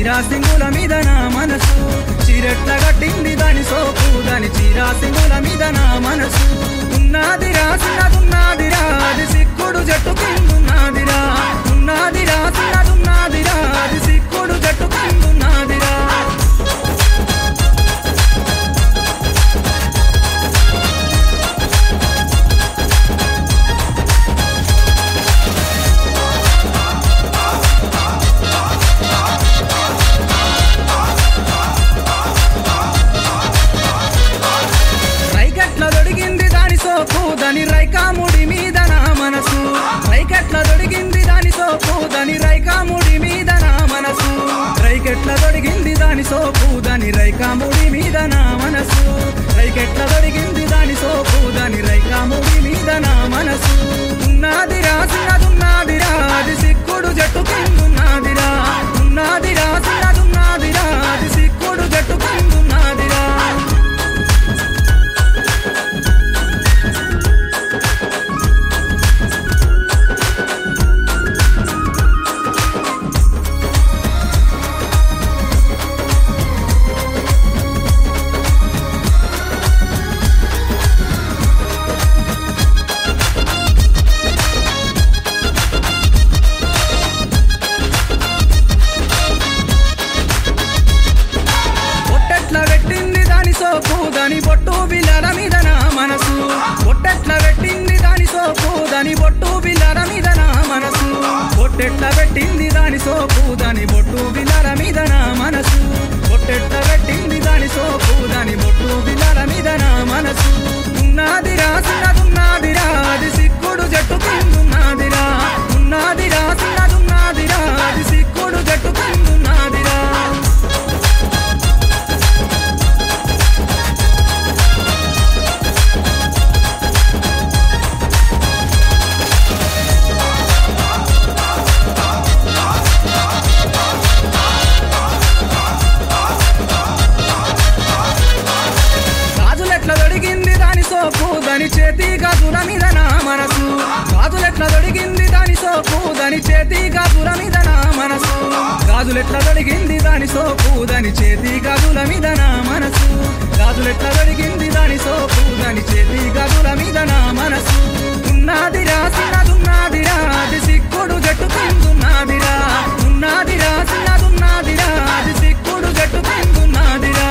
చీరా సింగుల మీద నా మనసు చీరెట్ల గట్టింది దాని సోపు దాని చీరా సింగుల మీద నా మనసు ఉన్నదిరా చిన్నదున్నదిరా అది సిక్కుడు జట్టు కిందున్నదిరా ఉన్నదిరా చిన్నదున్నదిరా అది సిక్కుడు జట్టు కిందున్నదిరా రైకెట్ల దొడిగింది దాని సోపు దాని రైకాముడి మీద నా మనసు రైకెట్ల దొడిగింది దాని సోపు దాని రైకాముడి మీద నా మనసు రైకెట్ల దొడిగింది దాని సోపు దాని రైకాముడి మీద నా మనసు రైకెట్ల దొడిగింది దాని సోపు దాని రైకాముడి మీద నా మనసు ఉన్నదిరా చిన్నదున్నదిరా అది సిక్కుడు జట్టు కిందున్నదిరా ఉన్నదిరా చిన్నదున్నదిరా అది సిక్కుడు జట్టు కిందున్నదిరా పొట్టెట్ల పెట్టింది దాని సోపు దాని బొట్టు బిల్లల మీద నా మనసు పొట్టెట్ల పెట్టింది దాని సోపు దాని బొట్టు బిల్లల మీద నా మనసు పొట్టెట్ల పెట్టింది దాని సోపు దాని బొట్టు బిల్లల మీద నా మనసు పొట్టెట్ల పెట్టింది దాని సోపు దాని బొట్టు బిల్లల మీద నా మనసు ఉన్నదిరా చిన్నదున్నదిరా అది సిక్కుడు జట్టు కిందున్నదిరా ఉన్నదిరా చిన్నదున్నదిరా అది సిక్కుడు జట్టు కిందున్నదిరా గాజులెట్ల దొడిగింది దాని సోపు దాని చేతి గాజుల మీద నా మనసు గాజులెట్ల దొడిగింది దాని సోపు దాని చేతి గాజుల మీద నా మనసు గాజులెట్ల దొడిగింది దాని సోపు దాని చేతి గాజుల మీద నా మనసు గాజులెట్ల దొడిగింది దాని సోపు దాని చేతి గాజుల మీద నా మనసు ఉన్నదిరా చిన్నదున్నదిరా అది సిక్కుడు జట్టు కిందున్నదిరా ఉన్నదిరా చిన్నదున్నదిరా అది సిక్కుడు జట్టు కిందున్నదిరా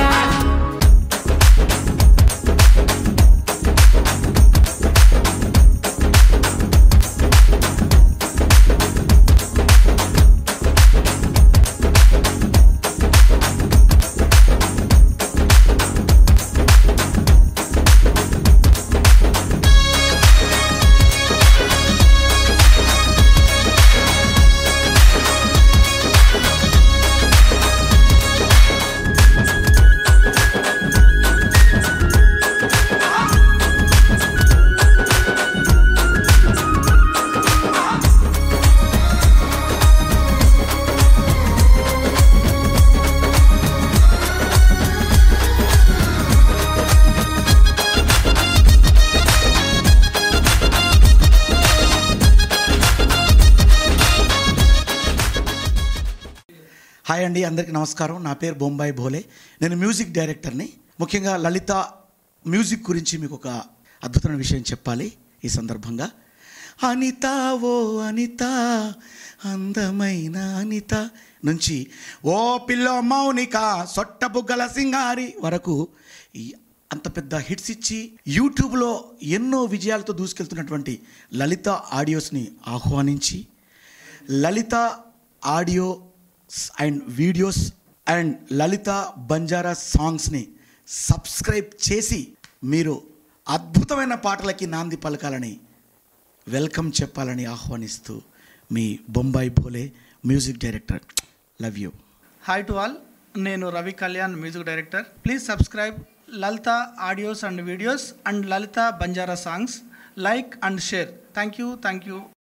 హాయ్ అండి అందరికీ నమస్కారం నా పేరు బొంబాయి భోలే నేను మ్యూజిక్ డైరెక్టర్ని ముఖ్యంగా లలిత మ్యూజిక్ గురించి మీకు ఒక అద్భుతమైన విషయం చెప్పాలి ఈ సందర్భంగా అనిత ఓ అనిత అందమైన అనిత నుంచి ఓ పిల్ల మౌనిక సొట్ట బుగ్గల సింగారి వరకు ఈ అంత పెద్ద హిట్స్ ఇచ్చి యూట్యూబ్లో ఎన్నో విజయాలతో దూసుకెళ్తున్నటువంటి లలిత ఆడియోస్ని ఆహ్వానించి Lalitha audio and videos and Lalitha Banjara సాంగ్స్ని సబ్స్క్రైబ్ చేసి మీరు అద్భుతమైన పాటలకి నాంది పలకాలని వెల్కమ్ చెప్పాలని ఆహ్వానిస్తూ మీ Bombay Bhole music director love you hi to all నేను Ravi Kalyan music director please subscribe Lalitha audios and videos and Lalitha Banjara songs like and share thank you thank you